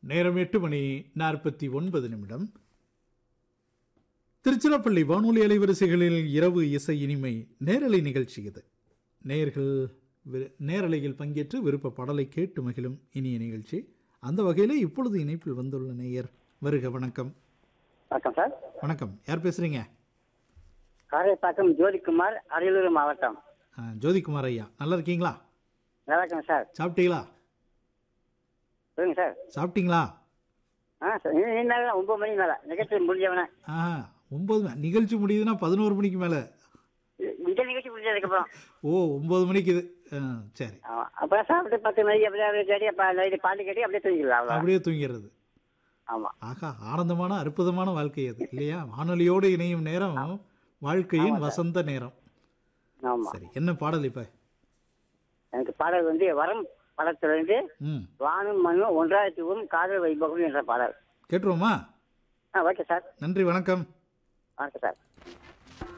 நேரம் எட்டு மணி நாற்பத்தி ஒன்பது நிமிடம் திருச்சிராப்பள்ளி வானொலி அலைவரிசைகளில் இரவு இசை இனிமை நேரலை நிகழ்ச்சி இது நேயர்கள் வி- நேரலையில் பங்கேற்று விருப்ப பாடலை கேட்டு மகிழும் இனிய நிகழ்ச்சி அந்த வகையில் இப்பொழுது இணைப்பில் வந்துள்ள நேயர் வருக வணக்கம் வணக்கம் சார் வணக்கம் யார் பேசுறீங்க காரைப்பாக்கம் ஜோதிக்குமார் அரியலூர் மாவட்டம் ஆ, ஜோதிகுமார் ஐயா நல்லா இருக்கீங்களா நல்லா இருக்கேன் சார் சாப்பிட்டீங்களா சொல்லுங்க சார் சாப்பிட்டீங்களா ஆ சார் இன்னும் நேரம் ஒன்பது மணி மேலே நிகழ்ச்சி முடிஞ்சவனே ஆ ஒன்பது மணி- நிகழ்ச்சி முடியுதுன்னா பதினோரு மணிக்கு மேலே இந்த நிகழ்ச்சி முடிஞ்சதுக்கப்புறம் ஓ ஒன்பது மணிக்கு இது ஆ, சரி ஆமாம் அப்புறம் சாப்பிட்டு பத்து மணிக்கு அப்படியே அப்படியே கேட்டி அப்போ நைட்டு பாட்டு கேட்டி அப்படியே தூங்கிடலாம் அவ்வளோ அப்படியே தூங்கிடுறது ஆமாம் ஆகா ஆனந்தமான அற்புதமான வாழ்க்கை அது இல்லையா வானொலியோடு இணையும் நேரம் வாழ்க்கையின் வசந்த நேரம் ஆமாம் சரி என்ன பாடல் இப்ப எனக்கு பாடல் வந்து வரம் படத்துலேருந்து ம் வானும் மண்ணும் ஒன்றாயிரத்தி ஊரும் காதல் வைபவம் என்ற பாடல் கேட்டுருவோமா ஆ ஓகே சார் நன்றி வணக்கம் வணக்கம் சார்